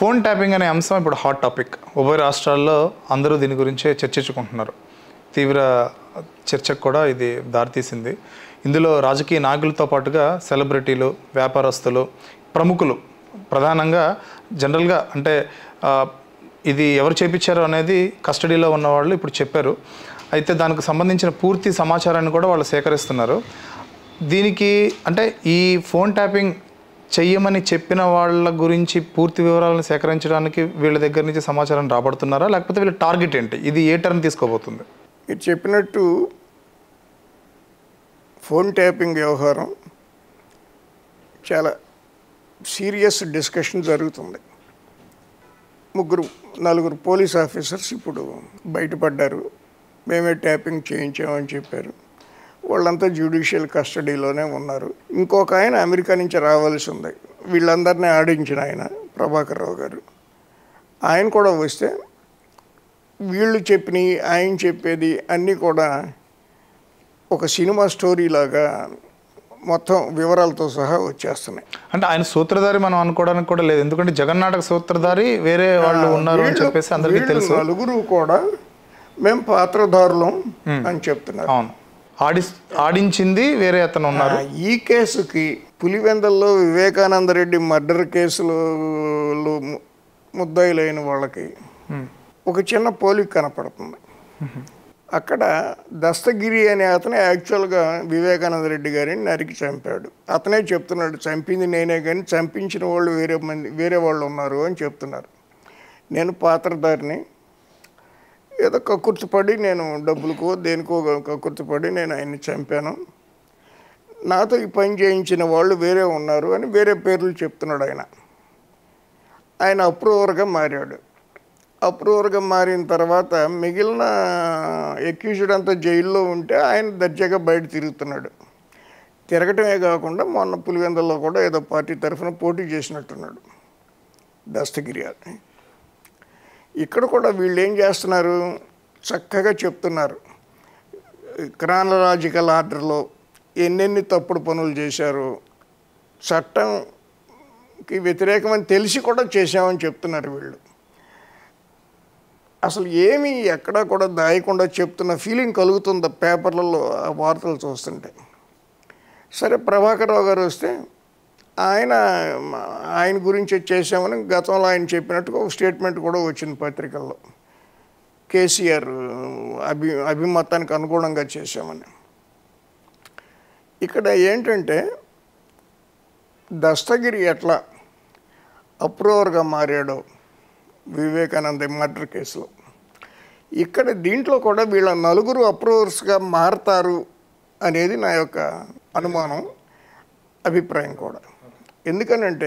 Phone tapping అనే అంశం ఇప్పుడు హాట్ టాపిక్ ఉభయ రాష్ట్రాల్లో అందరూ దీని గురించే చర్చించుకుంటున్నారు తీవ్ర చర్చకు కూడా ఇది దారితీసింది ఇందులో రాజకీయ నాయకులతో పాటుగా సెలబ్రిటీలు వ్యాపారస్తులు ప్రముఖులు ప్రధానంగా జనరల్గా అంటే ఆ, ఇది ఎవరు చేపించారు అనేది కస్టడీలో ఉన్న వాళ్ళు ఇప్పుడు చెప్పారు అయితే దానికి సంబంధించిన పూర్తి సమాచారాన్ని కూడా వాళ్ళు సేకరిస్తున్నారు దీనికి అంటే ఈ ఫోన్ ట్యాపింగ్ చెయ్యమని చెప్పిన వాళ్ళ గురించి పూర్తి వివరాలను సేకరించడానికి వీళ్ళ దగ్గర నుంచి సమాచారం రాబడుతున్నారా లేకపోతే వీళ్ళ టార్గెట్ ఏంటి ఇది ఏ టర్న్ తీసుకోబోతుంది మీరు చెప్పినట్టు ఫోన్ ట్యాపింగ్ వ్యవహారం చాలా సీరియస్ డిస్కషన్ జరుగుతుంది ముగ్గురు నలుగురు పోలీస్ ఆఫీసర్స్ ఇప్పుడు బయటపడ్డారు మేమే ట్యాపింగ్ చేయించామని చెప్పారు వాళ్ళంతా జ్యుడిషియల్ కస్టడీలోనే ఉన్నారు ఇంకొక ఆయన అమెరికా నుంచి రావాల్సి ఉంది వీళ్ళందరినీ ఆడించిన ఆయన ప్రభాకర్ రావు గారు ఆయన కూడా వస్తే వీళ్ళు చెప్పినవి ఆయన చెప్పేది అన్నీ కూడా ఒక సినిమా స్టోరీ లాగా మొత్తం వివరాలతో సహా వచ్చేస్తున్నాయి అంటే ఆయన సూత్రధారి మనం అనుకోవడానికి కూడా లేదు ఎందుకంటే జగన్నాటక సూత్రధారి వేరే వాళ్ళు ఉన్నారు అని వీళ్ళు- చెప్పేసి అందరికీ వీళ్ళు తెలుసు నలుగురు కూడా మేము పాత్రధారులం అని చెప్తున్నారు అవును ఆడి ఆడించింది వేరే అతను ఉన్నారు ఆ, ఈ కేసుకి పులివెందల్లో వివేకానంద రెడ్డి మర్డర్ కేసులో ము- ముద్దాయిలైన వాళ్ళకి ఒక చిన్న పోలిక కనపడుతుంది అక్కడ దస్తగిరి అనే అతనే యాక్చువల్గా వివేకానంద రెడ్డి గారిని నరికి చంపాడు అతనే చెప్తున్నాడు చంపింది నేనే కానీ చంపించిన వాళ్ళు వేరే మంది వేరే వాళ్ళు ఉన్నారు అని చెప్తున్నారు నేను పాత్రధారిని ఏదో కక్కుర్తిపడి నేను డబ్బులకో దేనికో కక్కుర్తిపడి నేను ఆయన్ని చంపాను నాతో ఈ పని చేయించిన వాళ్ళు వేరే ఉన్నారు అని వేరే పేర్లు చెప్తున్నాడు ఆయన ఆయన అప్రూవర్గా మారాడు అప్రూవర్గా మారిన తర్వాత మిగిలిన ఎక్యూజ్డ్ అంతా జైల్లో ఉంటే ఆయన దర్జాగా బయట తిరుగుతున్నాడు తిరగటమే కాకుండా మొన్న పులివెందుల్లో కూడా ఏదో పార్టీ తరఫున పోటీ చేసినట్టున్నాడు దస్తగిరి అని ఇక్కడ కూడా వీళ్ళు ఏం చేస్తున్నారు చక్కగా చెప్తున్నారు క్రానలాజికల్ ఆర్డర్లో ఎన్నెన్ని తప్పుడు పనులు చేశారు చట్టంకి వ్యతిరేకమని తెలిసి కూడా చేశామని చెప్తున్నారు వీళ్ళు అసలు ఏమీ ఎక్కడా కూడా దాయకుండా చెప్తున్న ఫీలింగ్ కలుగుతుంది ఆ పేపర్లలో ఆ వార్తలు చూస్తుంటే సరే ప్రభాకర్ రావు గారు వస్తే ఆయన ఆయన గురించి చేశామని గతంలో ఆయన చెప్పినట్టుగా ఒక స్టేట్మెంట్ కూడా వచ్చింది పత్రికల్లో కేసీఆర్ అభి అభిమతానికి అనుగుణంగా చేశామని ఇక్కడ ఏంటంటే దస్తగిరి ఎట్లా అప్రూవర్గా మారాడో వివేకానంద మర్డర్ కేసులో ఇక్కడ దీంట్లో కూడా వీళ్ళ నలుగురు అప్రూవర్స్గా మారతారు అనేది నా యొక్క అనుమానం అభిప్రాయం కూడా ఎందుకనంటే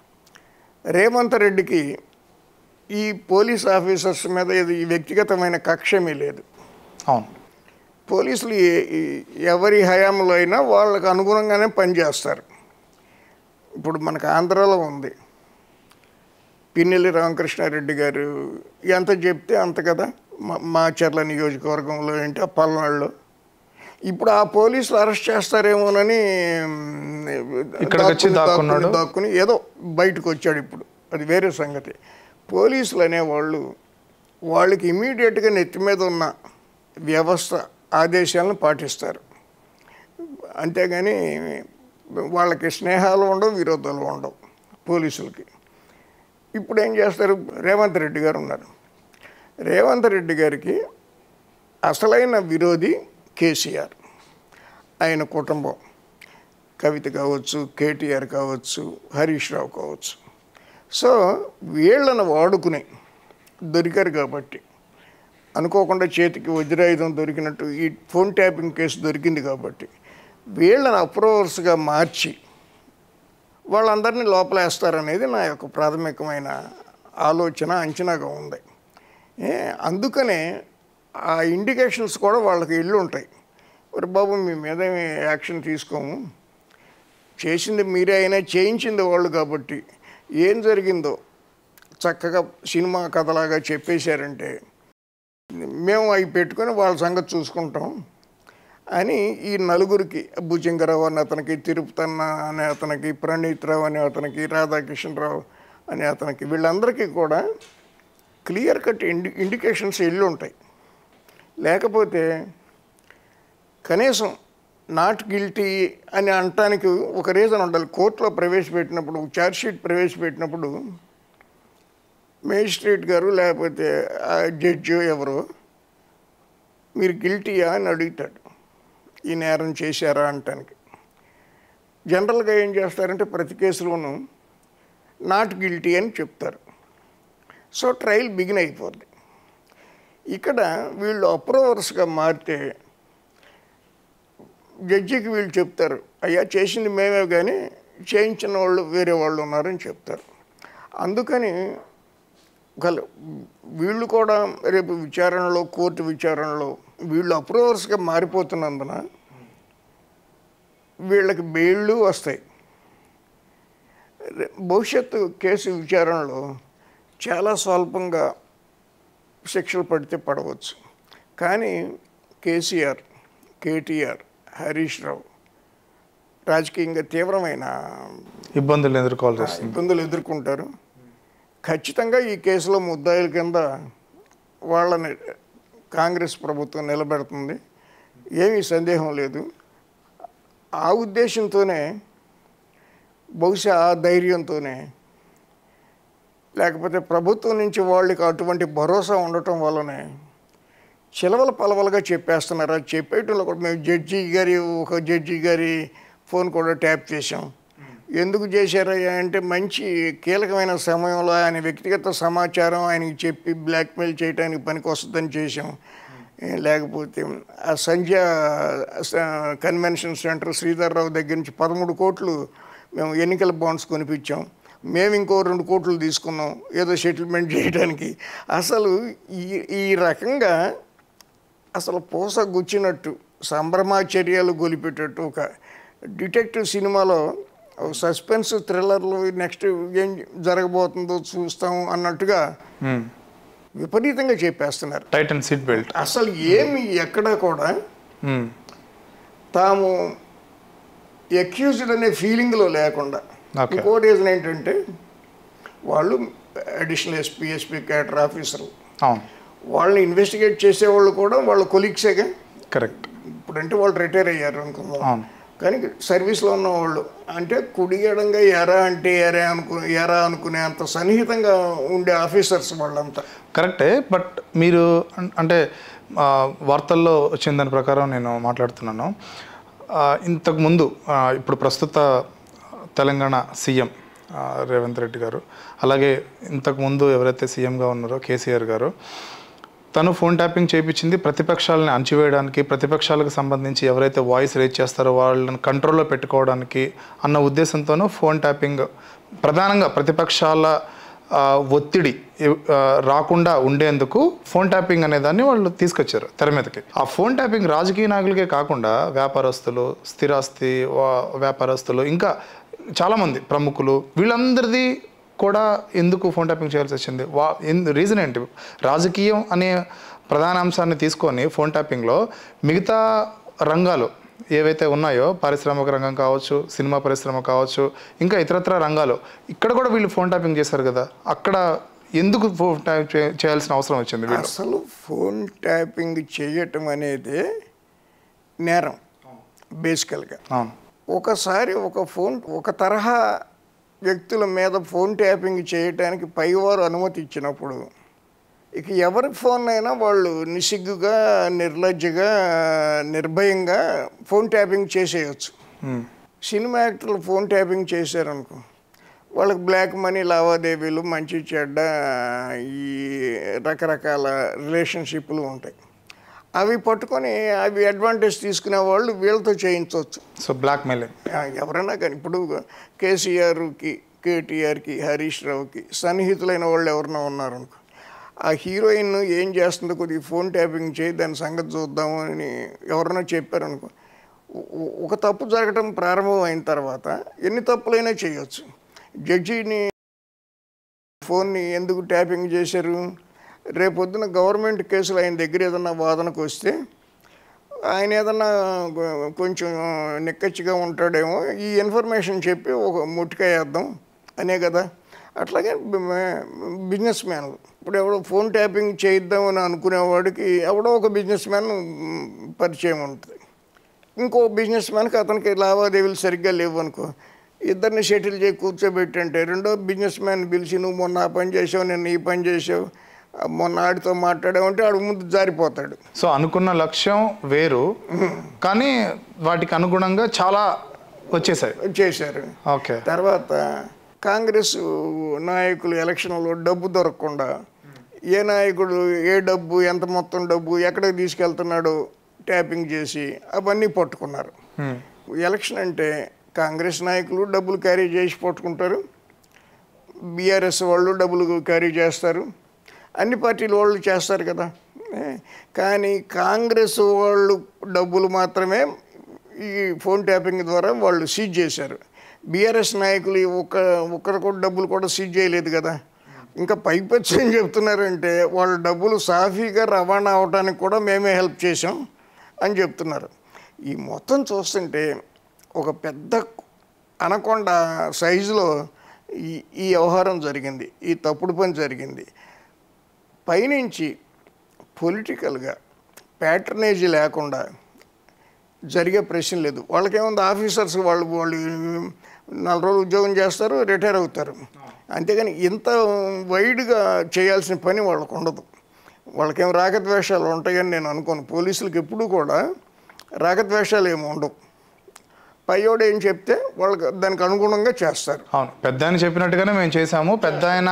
రేవంత్ రెడ్డికి ఈ పోలీస్ ఆఫీసర్స్ మీద ఇది వ్యక్తిగతమైన కక్షమీ లేదు అవును పోలీసులు ఏ- ఈ- ఎవరి హయాంలో అయినా వాళ్ళకు అనుగుణంగానే పనిచేస్తారు ఇప్పుడు మనకు ఆంధ్రాలో ఉంది పిన్నెల్లి రామకృష్ణారెడ్డి గారు ఎంత చెప్తే అంత కదా మా- మాచర్ల నియోజకవర్గంలో ఏంటి ఆ పల్నాడులో ఇప్పుడు ఆ పోలీసులు అరెస్ట్ చేస్తారేమోనని మ్, ఇక్కడికి వచ్చి దాక్కుని, దాక్కున్నాడు. దాక్కుని, దాక్కుని ఏదో బయటకు వచ్చాడు ఇప్పుడు అది వేరే సంగతి పోలీసులు అనేవాళ్ళు వాళ్ళకి ఇమీడియట్గా నెత్తి మీద ఉన్న వ్యవస్థ ఆదేశాలను పాటిస్తారు అంతేగాని వాళ్ళకి స్నేహాలు ఉండవు విరోధాలు ఉండవు పోలీసులకి ఇప్పుడు ఏం చేస్తారు రేవంత్ రెడ్డి గారు ఉన్నారు రేవంత్ రెడ్డి గారికి అసలైన విరోధి కేసీఆర్ ఆయన కుటుంబం కవిత కావచ్చు కేటీఆర్ కావచ్చు హరీష్ రావు కావచ్చు సో వీళ్ళను వాడుకుని దొరికారు కాబట్టి అనుకోకుండా చేతికి వజ్రాయుధం దొరికినట్టు ఈ ఫోన్ ట్యాపింగ్ కేసు దొరికింది కాబట్టి వీళ్ళని అప్రూవర్స్గా మార్చి వాళ్ళందరినీ లోపలేస్తారనేది నా యొక్క ప్రాథమికమైన ఆలోచన అంచనాగా ఉంది ఏ, అందుకనే ఆ ఇండికేషన్స్ కూడా వాళ్ళకి ఇల్లు ఉంటాయి మరి బాబు మీ మీద ఏమీ యాక్షన్ తీసుకోము చేసింది మీరే అయినా చేయించింది వాళ్ళు కాబట్టి ఏం జరిగిందో చక్కగా సినిమా కథలాగా చెప్పేశారంటే మేము అవి పెట్టుకొని వాళ్ళ సంగతి చూసుకుంటాం అని ఈ నలుగురికి భుజంగరావు అనే అతనికి తిరుపతన్న అనే అతనికి ప్రణీత్ రావు అనే అతనికి రాధాకిషన్ రావు అని అతనికి వీళ్ళందరికీ కూడా క్లియర్ కట్ ఇండి ఇండికేషన్స్ వెళ్ళి ఉంటాయి లేకపోతే కనీసం నాట్ గిల్టీ అని అనటానికి ఒక రీజన్ ఉండాలి కోర్టులో ప్రవేశపెట్టినప్పుడు ఛార్జ్షీట్ ప్రవేశపెట్టినప్పుడు మేజిస్ట్రేట్ గారు లేకపోతే ఆ జడ్జి ఎవరు మీరు గిల్టీయా అని అడుగుతాడు ఈ నేరం చేశారా అంటానికి జనరల్గా ఏం చేస్తారంటే ప్రతి కేసులోనూ నాట్ గిల్టీ అని చెప్తారు సో ట్రయల్ బిగిన్ అయిపోద్ది ఇక్కడ వీళ్ళు అప్రూవర్స్గా మారితే జడ్జికి వీళ్ళు చెప్తారు అయ్యా చేసింది మేమే కానీ చేయించిన వాళ్ళు వేరే వాళ్ళు ఉన్నారని చెప్తారు అందుకని గల వీళ్ళు కూడా రేపు విచారణలో కోర్టు విచారణలో వీళ్ళు అప్రూవర్స్గా మారిపోతున్నందున వీళ్ళకి బెయిళ్ళు వస్తాయి రే- భవిష్యత్తు కేసు విచారణలో చాలా స్వల్పంగా శిక్షలు పడితే పడవచ్చు కానీ కేసీఆర్ కేటీఆర్ హరీష్ రావు రాజకీయంగా తీవ్రమైన ఇబ్బందులు ఎదుర్కోవాల్సి వస్తుంది ఇబ్బందులు ఎదుర్కొంటారు ఖచ్చితంగా ఈ కేసులో ముద్దాయిల కింద వాళ్ళని కాంగ్రెస్ ప్రభుత్వం నిలబెడుతుంది ఏమీ సందేహం లేదు ఆ ఉద్దేశంతోనే బహుశా ఆ ధైర్యంతోనే లేకపోతే ప్రభుత్వం నుంచి వాళ్ళకి అటువంటి భరోసా ఉండటం వల్లనే చిలవల పలవలుగా చెప్పేస్తున్నారు అది చెప్పేయటంలో కూడా మేము జడ్జి గారి ఒక జడ్జి గారి ఫోన్ కూడా ట్యాప్ చేసాం ఎందుకు చేశారయ్యా అంటే మంచి కీలకమైన సమయంలో ఆయన వ్యక్తిగత సమాచారం ఆయనకి చెప్పి బ్లాక్మెయిల్ చేయడానికి పనికి వస్తుందని చేసాం ఏ, లేకపోతే ఆ సంధ్య స- కన్వెన్షన్ సెంటర్ శ్రీధర్రావు దగ్గర నుంచి పదమూడు కోట్లు మేము ఎన్నికల బాండ్స్ కొనిపించాం మేము ఇంకో రెండు కోట్లు తీసుకున్నాం ఏదో సెటిల్మెంట్ చేయడానికి అసలు ఈ ఈ రకంగా అసలు పూస గుచ్చినట్టు సంభ్రమాచర్యాలు గొలిపేటట్టు ఒక డిటెక్టివ్ సినిమాలో ఒక సస్పెన్స్ థ్రిల్లర్లు నెక్స్ట్ ఏం జరగబోతుందో చూస్తాం అన్నట్టుగా విపరీతంగా చెప్పేస్తున్నారు టైట్ అండ్ సీట్ బెల్ట్ అసలు ఏమి ఎక్కడా కూడా తాము ఎక్యూజ్డ్ అనే ఫీలింగ్లో లేకుండా Okay. ఇంకో రీజన్ ఏంటంటే వాళ్ళు additional SP SP cadre officer అవును వాళ్ళని ఇన్వెస్టిగేట్ చేసేవాళ్ళు కూడా వాళ్ళ కొలీగ్సేగా కరెక్ట్ ఇప్పుడంటే వాళ్ళు రిటైర్ అయ్యారు అనుకుందాం అవును కానీ సర్వీస్లో ఉన్న వాళ్ళు అంటే కుడియడంగా ఎరా అంటే ఎరా అనుకు ఎరా అనుకునే అంత సన్నిహితంగా ఉండే ఆఫీసర్స్ వాళ్ళంతా కరెక్టే బట్ మీరు అన్- అంటే ఆ, వార్తల్లో వచ్చిన దాని ప్రకారం నేను మాట్లాడుతున్నాను ఆ, ఇంతకు ముందు ఆ, ఇప్పుడు ప్రస్తుత తెలంగాణ సీఎం ఆ, రేవంత్ రెడ్డి గారు అలాగే ఇంతకు ముందు ఎవరైతే సీఎంగా ఉన్నారో కేసీఆర్ గారు తను ఫోన్ ట్యాపింగ్ చేయించింది ప్రతిపక్షాలని అణచివేయడానికి ప్రతిపక్షాలకు సంబంధించి ఎవరైతే వాయిస్ రేజ్ చేస్తారో వాళ్ళని కంట్రోల్లో పెట్టుకోవడానికి అన్న ఉద్దేశంతోనూ ఫోన్ ట్యాపింగ్ ప్రధానంగా ప్రతిపక్షాల ఆ, ఒత్తిడి ఎవ్- ఆ, రాకుండా ఉండేందుకు ఫోన్ ట్యాపింగ్ అనే దాన్ని వాళ్ళు తీసుకొచ్చారు తెర మీదకి ఆ ఫోన్ ట్యాపింగ్ రాజకీయ నాయకులకే కాకుండా వ్యాపారస్తులు స్థిరాస్తి వా- వ్యాపారస్తులు ఇంకా చాలామంది ప్రముఖులు వీళ్ళందరిది కూడా ఎందుకు ఫోన్ ట్యాపింగ్ చేయాల్సి వచ్చింది వా ఎందు రీజన్ ఏంటి రాజకీయం అనే ప్రధాన అంశాన్ని తీసుకొని ఫోన్ ట్యాపింగ్లో మిగతా రంగాలు ఏవైతే ఉన్నాయో పారిశ్రామిక రంగం కావచ్చు సినిమా పరిశ్రమ కావచ్చు ఇంకా ఇతరత్ర రంగాలు ఇక్కడ కూడా వీళ్ళు ఫోన్ ట్యాపింగ్ చేశారు కదా అక్కడ ఎందుకు ఫోన్ ట్యాప్ చే- చేయాల్సిన అవసరం వచ్చింది వీళ్ళు అసలు ఫోన్ ట్యాపింగ్ చేయటం అనేది నేరం బేసికల్గా అవును ఒకసారి ఒక ఫోన్ ఒక తరహా వ్యక్తుల మీద ఫోన్ ట్యాపింగ్ చేయటానికి పైవారు అనుమతి ఇచ్చినప్పుడు ఇక ఎవరి ఫోన్ అయినా వాళ్ళు నిసిగ్గుగా నిర్లజ్జగా నిర్భయంగా ఫోన్ ట్యాపింగ్ చేసేయచ్చు ఉమ్. సినిమా యాక్టర్లు ఫోన్ ట్యాపింగ్ చేశారనుకో వాళ్ళకి బ్లాక్ మనీ లావాదేవీలు మంచి చెడ్డ ఈ రకరకాల రిలేషన్షిప్లు ఉంటాయి అవి పట్టుకొని అవి అడ్వాంటేజ్ తీసుకునే వాళ్ళు వీళ్ళతో చేయించవచ్చు సో బ్లాక్ మెయిలింగ్ ఆ, ఎవరైనా కానీ ఇప్పుడు కేసీఆర్కి కేటీఆర్కి హరీష్ రావుకి సన్నిహితులైన వాళ్ళు ఎవరైనా ఉన్నారనుకో ఆ హీరోయిన్ ఏం చేస్తుందో కొద్దిగా ఫోన్ ట్యాపింగ్ చేయి దాని సంగతి చూద్దాము అని ఎవరైనా చెప్పారనుకో ఒ- ఒక తప్పు జరగటం ప్రారంభం అయిన తర్వాత ఎన్ని తప్పులైనా చేయొచ్చు జడ్జిని ఫోన్ని ఎందుకు ట్యాపింగ్ చేశారు రేపొద్దున గవర్నమెంట్ కేసులు ఆయన దగ్గర ఏదన్నా వాదనకు వస్తే ఆయన ఏదన్నా కొ- కొంచెం నిక్కచ్చిగా ఉంటాడేమో ఈ ఇన్ఫర్మేషన్ చెప్పి ఒక ముట్టికాయ వేద్దాం అనే కదా అట్లాగే బిజినెస్ మ్యాన్లు ఇప్పుడు ఎవడో ఫోన్ ట్యాపింగ్ చేద్దామని అనుకునేవాడికి ఎవడో ఒక బిజినెస్ మ్యాన్ పరిచయం ఉంటుంది ఇంకో బిజినెస్ మ్యాన్కి అతనికి లావాదేవీలు సరిగ్గా లేవు అనుకో ఇద్దరిని షటిల్ చేయి కూర్చోబెట్టంటే రెండో బిజినెస్ మ్యాన్ పిలిచి నువ్వు మొన్న ఆ పని చేసావు నేను ఈ పని చేసావు ఆ మొన్న ఆడితో మాట్లాడావంటే ఆడు ముందు జారిపోతాడు సో అనుకున్న లక్ష్యం వేరు కానీ వాటికి అనుగుణంగా చాలా వచ్చేసాయి చేశారు ఓకే తర్వాత కాంగ్రెస్ నాయకులు ఎలక్షన్లో డబ్బు దొరకకుండా ఏ నాయకుడు ఏ డబ్బు ఎంత మొత్తం డబ్బు ఎక్కడికి తీసుకెళ్తున్నాడో ట్యాపింగ్ చేసి అవన్నీ పట్టుకున్నారు హ్మ్. ఎలక్షన్ అంటే కాంగ్రెస్ నాయకులు డబ్బులు క్యారీ చేసి పట్టుకుంటారు బీఆర్ఎస్ వాళ్ళు డబ్బులు క్యారీ చేస్తారు అన్ని పార్టీల వాళ్ళు చేస్తారు కదా ఏ, కానీ కాంగ్రెస్ వాళ్ళు డబ్బులు మాత్రమే ఈ ఫోన్ ట్యాపింగ్ ద్వారా వాళ్ళు సీజ్ చేశారు బీఆర్ఎస్ నాయకులు ఒక్క ఒక్కరు కూడా డబ్బులు కూడా సీజ్ చేయలేదు కదా ఇంకా పైపచ్చి ఏం చెప్తున్నారంటే వాళ్ళ డబ్బులు సాఫీగా రవాణా అవడానికి కూడా మేమే హెల్ప్ చేసాం అని చెప్తున్నారు ఈ మొత్తం చూస్తుంటే ఒక పెద్ద అనకొండ సైజులో ఈ ఈ వ్యవహారం జరిగింది ఈ తప్పుడు పని జరిగింది పైనుంచి పొలిటికల్గా ప్యాటర్నేజీ లేకుండా జరిగే ప్రశ్న లేదు వాళ్ళకేముంది ఆఫీసర్స్ వాళ్ళు వాళ్ళు నాలుగు రోజులు ఉద్యోగం చేస్తారు రిటైర్ అవుతారు అంతేగాని ఇంత వైడ్గా చేయాల్సిన పని వాళ్ళకు ఉండదు వాళ్ళకేం రాగద్వేషాలు ఉంటాయని నేను అనుకోను పోలీసులకు ఎప్పుడూ కూడా రాగద్వేషాలు ఏమి ఉండవు పైయోడు ఏం చెప్తే వాళ్ళకి దానికి అనుగుణంగా చేస్తారు అవును పెద్ద ఆయన చెప్పినట్టుగానే మేము చేసాము పెద్ద ఆయన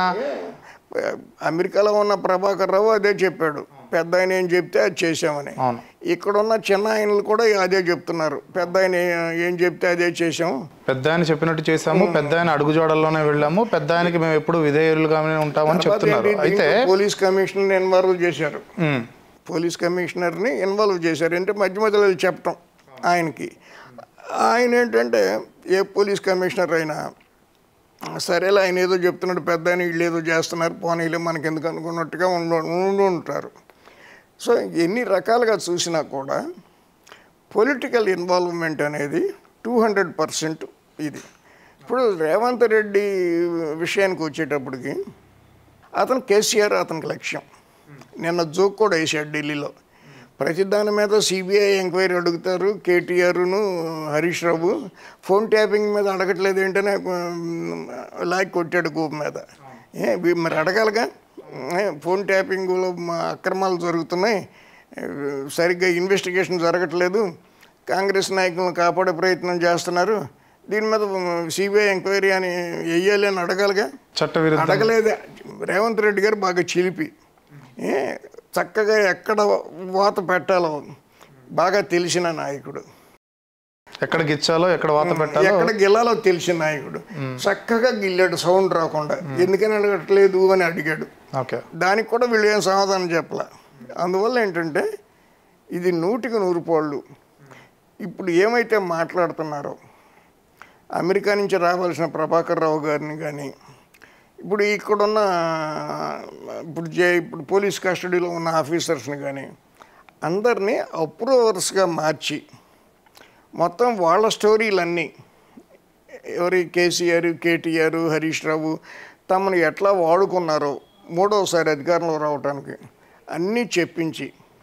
అమెరికాలో ఉన్న ప్రభాకర్ రావు అదే చెప్పాడు పెద్ద ఆయన ఏం చెప్తే అది చేసామని అవును ఇక్కడున్న చిన్న ఆయనలు కూడా అదే చెప్తున్నారు పెద్ద ఆయన ఏ- ఏం చెప్తే అదే చేసాము పెద్ద ఆయన చెప్పినట్టు చేసాము పెద్ద ఆయన అడుగుజాడల్లోనే వెళ్ళాము పెద్ద ఆయనకి మేము ఎప్పుడు విధేయులుగానే ఉంటామని చెప్తున్నారు తర్వాత ఏంటి? అయితే దీంట్లో పోలీస్ కమిషనర్ ఇన్వాల్వ్ చేశారు ఉమ్, పోలీస్ కమిషనర్ని ఇన్వాల్వ్ చేశారు అంటే మధ్య మధ్యలో వెళ్ళి చెప్పటం ఆయనకి ఆయన ఏంటంటే ఏ పోలీస్ కమిషనర్ అయినా సరేలే ఆయన ఏదో చెప్తున్నాడు పెద్ద ఆయన వీళ్ళు ఏదో చేస్తున్నారు పోనీలే మనకి ఎందుకు అనుకున్నట్టుగా ఉండు ఉండి ఉంటారు సో ఎన్ని రకాలుగా చూసినా కూడా పొలిటికల్ ఇన్వాల్వ్మెంట్ అనేది టూ హండ్రెడ్ పర్సెంట్ ఇది ఇప్పుడు రేవంత్ రెడ్డి విషయానికి వచ్చేటప్పటికి అతను కేసీఆర్ అతనికి లక్ష్యం నిన్న జోక్ కూడా వేసాడు ఢిల్లీలో ప్రతి దాని మీద సిబిఐ ఎంక్వైరీ అడుగుతారు కేటీఆర్ను హరీష్ రావు ఫోన్ ట్యాపింగ్ మీద అడగట్లేదు ఏంటనే లాక్ కొట్టాడు కూపు మీద ఏ వీ- మరి అడగాలిగా ఏ, ఫోన్ ట్యాపింగ్లో మా అక్రమాలు జరుగుతున్నాయి ఏ, సరిగ్గా ఇన్వెస్టిగేషన్ జరగట్లేదు కాంగ్రెస్ నాయకులను కాపాడే ప్రయత్నం చేస్తున్నారు దీని మీద సిబిఐ ఎంక్వైరీ అని వెయ్యాలి అని అడగాలిగా చట్టవిరుద్ధం అడగలేదే రేవంత్ రెడ్డి గారు బాగా చిలిపి ఏ, చక్కగా ఎక్కడ వాత పెట్టాలో బాగా తెలిసిన నాయకుడు ఎక్కడ గిచ్చాలో ఎక్కడ వాత పెట్టాలో ఎక్కడ గిల్లాలో తెలిసిన నాయకుడు చక్కగా గిల్లాడు సౌండ్ రాకుండా ఎందుకని అడగట్లేదు అని అడిగాడు ఓకే దానికి కూడా వీళ్ళు ఏం సమాధానం చెప్పలే అందువల్ల ఏంటంటే ఇది నూటికి నూరు పాళ్ళు ఇప్పుడు ఏమైతే మాట్లాడుతున్నారో అమెరికా నుంచి రావాల్సిన ప్రభాకర్ రావు గారిని కానీ ఇప్పుడు ఇక్కడున్న ఇప్పుడు జే ఇప్పుడు పోలీస్ కస్టడీలో ఉన్న ఆఫీసర్స్ని కానీ అందరినీ అప్రూవర్స్గా మార్చి మొత్తం వాళ్ళ స్టోరీలన్నీ ఎవరి కేసీఆర్ కేటీఆర్ హరీష్ రావు తమను ఎట్లా వాడుకున్నారో మూడవసారి అధికారంలో రావడానికి అన్నీ చెప్పించి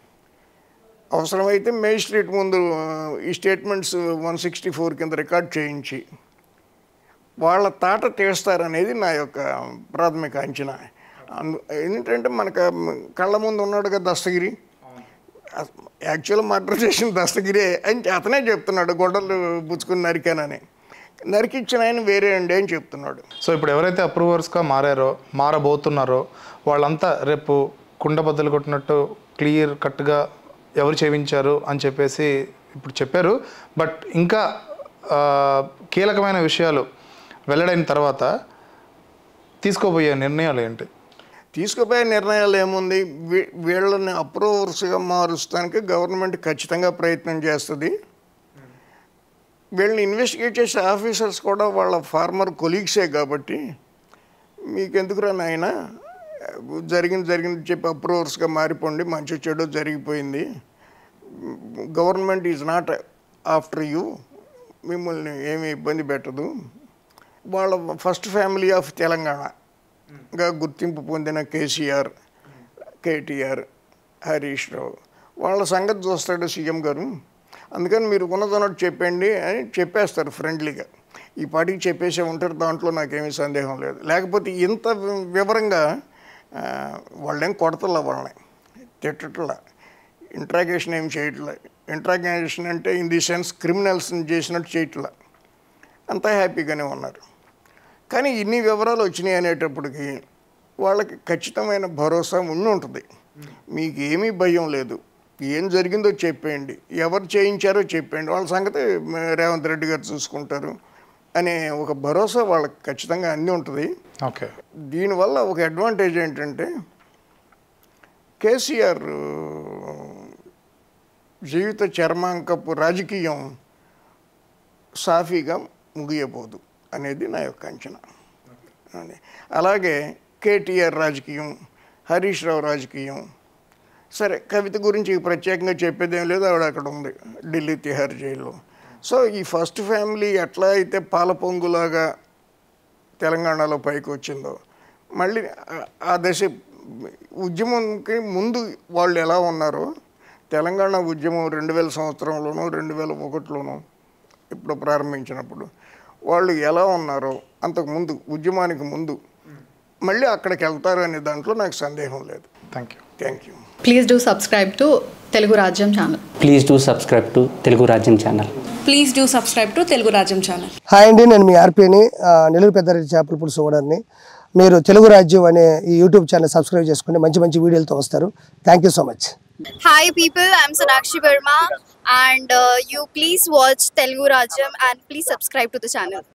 అవసరమైతే మేజిస్ట్రేట్ ముందు ఆ, ఈ స్టేట్మెంట్స్ వన్ సిక్స్టీ ఫోర్ కింద రికార్డ్ చేయించి వాళ్ళ తాట తీస్తారనేది నా యొక్క ప్రాథమిక అంచనా అందు ఏంటంటే మనకు కళ్ళ ముందు ఉన్నాడు కదా దస్తగిరి యాక్చువల్ మర్డర్ చేసిన దస్తగిరే అని అతనే చెప్తున్నాడు గొడ్డలు పుచ్చుకుని నరికానని నరికిచ్చిన ఆయన వేరే అండి అని చెప్తున్నాడు సో ఇప్పుడు ఎవరైతే అప్రూవర్స్గా మారారో మారబోతున్నారో వాళ్ళంతా రేపు కుండ బద్దలు కొట్టినట్టు క్లియర్ కట్గా ఎవరు చేయించారు అని చెప్పేసి ఇప్పుడు చెప్పారు బట్ ఇంకా ఆ, కీలకమైన విషయాలు వెల్లడైన తర్వాత తీసుకోబోయే నిర్ణయాలు ఏంటి తీసుకుపోయే నిర్ణయాలు ఏముంది వీ- వీళ్ళని అప్రూవర్స్గా మారుస్తానికి గవర్నమెంట్ ఖచ్చితంగా ప్రయత్నం చేస్తుంది వీళ్ళని ఇన్వెస్టిగేట్ చేసే ఆఫీసర్స్ కూడా వాళ్ళ ఫార్మర్ కొలీగ్సే కాబట్టి మీకెందుకురా నాయన జరిగింది జరిగింది చెప్పి అప్రూవర్స్గా మారిపోండి మంచి చెడు జరిగిపోయింది government is not after you మిమ్మల్ని ఏమీ ఇబ్బంది పెట్టదు వాళ్ళ ఫస్ట్ ఫ్యామిలీ ఆఫ్ తెలంగాణ గా గుర్తింపు పొందిన కేసీఆర్ కేటీఆర్ హరీష్ రావు వాళ్ళ సంగతి చూస్తాడు సీఎం గారు అందుకని మీరు ఉన్నదన్నట్టు చెప్పండి అని చెప్పేస్తారు ఫ్రెండ్లీగా ఈ పాటికి చెప్పేసే ఉంటారు దాంట్లో నాకేమీ సందేహం లేదు లేకపోతే ఇంత వి- వివరంగా ఆ, వాళ్ళేం కొడతల వాళ్ళని తిట్టట్లా ఇంట్రాగేషన్ ఏం చేయట్లే ఇంట్రాగేషన్ అంటే ఇన్ ది సెన్స్ క్రిమినల్స్ని చేసినట్టు చేయట్లా అంతా హ్యాపీగానే ఉన్నారు కానీ ఇన్ని వివరాలు వచ్చినాయి అనేటప్పటికి వాళ్ళకి ఖచ్చితమైన భరోసా ఉండి ఉంటుంది మీకు ఏమీ భయం లేదు ఏం జరిగిందో చెప్పేయండి ఎవరు చేయించారో చెప్పేయండి వాళ్ళ సంగతి మ, రేవంత్ రెడ్డి గారు చూసుకుంటారు అనే ఒక భరోసా వాళ్ళకి ఖచ్చితంగా అన్నీ ఉంటుంది ఓకే దీనివల్ల ఒక అడ్వాంటేజ్ ఏంటంటే కేసీఆర్ జీవిత చర్మాంకపు రాజకీయం సాఫీగా ముగియబోదు అనేది నా యొక్క అంచనా అని. అలాగే కేటీఆర్ రాజకీయం హరీష్ రావు రాజకీయం సరే కవిత గురించి ప్రత్యేకంగా చెప్పేదేం లేదు ఆవిడ అక్కడ ఉంది ఢిల్లీ తిహార్ జైల్లో సో ఈ ఫస్ట్ ఫ్యామిలీ ఎట్లా అయితే పాల పొంగులాగా తెలంగాణలో పైకి వచ్చిందో మళ్ళీ ఆ- ఆ దశ ఉద్యమంకి ముందు వాళ్ళు ఎలా ఉన్నారో తెలంగాణ ఉద్యమం రెండు వేల సంవత్సరంలోనూ రెండు వేల ఒకటిలోనూ ఇప్పుడు ప్రారంభించినప్పుడు వాళ్ళు ఎలా ఉన్నారో అంతకు ముందు ఉద్యమానికి ముందు మళ్ళీ అక్కడికి వెళ్తారు అనే దాంట్లో నాకు సందేహం లేదు thank you thank you please do subscribe to Telugu Rajyam channel please do subscribe to Telugu Rajyam channel please do subscribe to Telugu Rajyam channel hi అండి నేను మీ ఆర్పీని ఆ, నెల్లూరు పెద్దారెడ్డి చేపల పులుసు ఓనర్ని మీరు తెలుగు రాజ్యం అనే ఈ యూట్యూబ్ ఛానల్ సబ్స్క్రైబ్ చేసుకుని మంచి మంచి వీడియోలతో వస్తారు thank you so much Hi people, I'm Sonakshi Verma and uh, you please watch Telugu Rajam and please subscribe to the channel.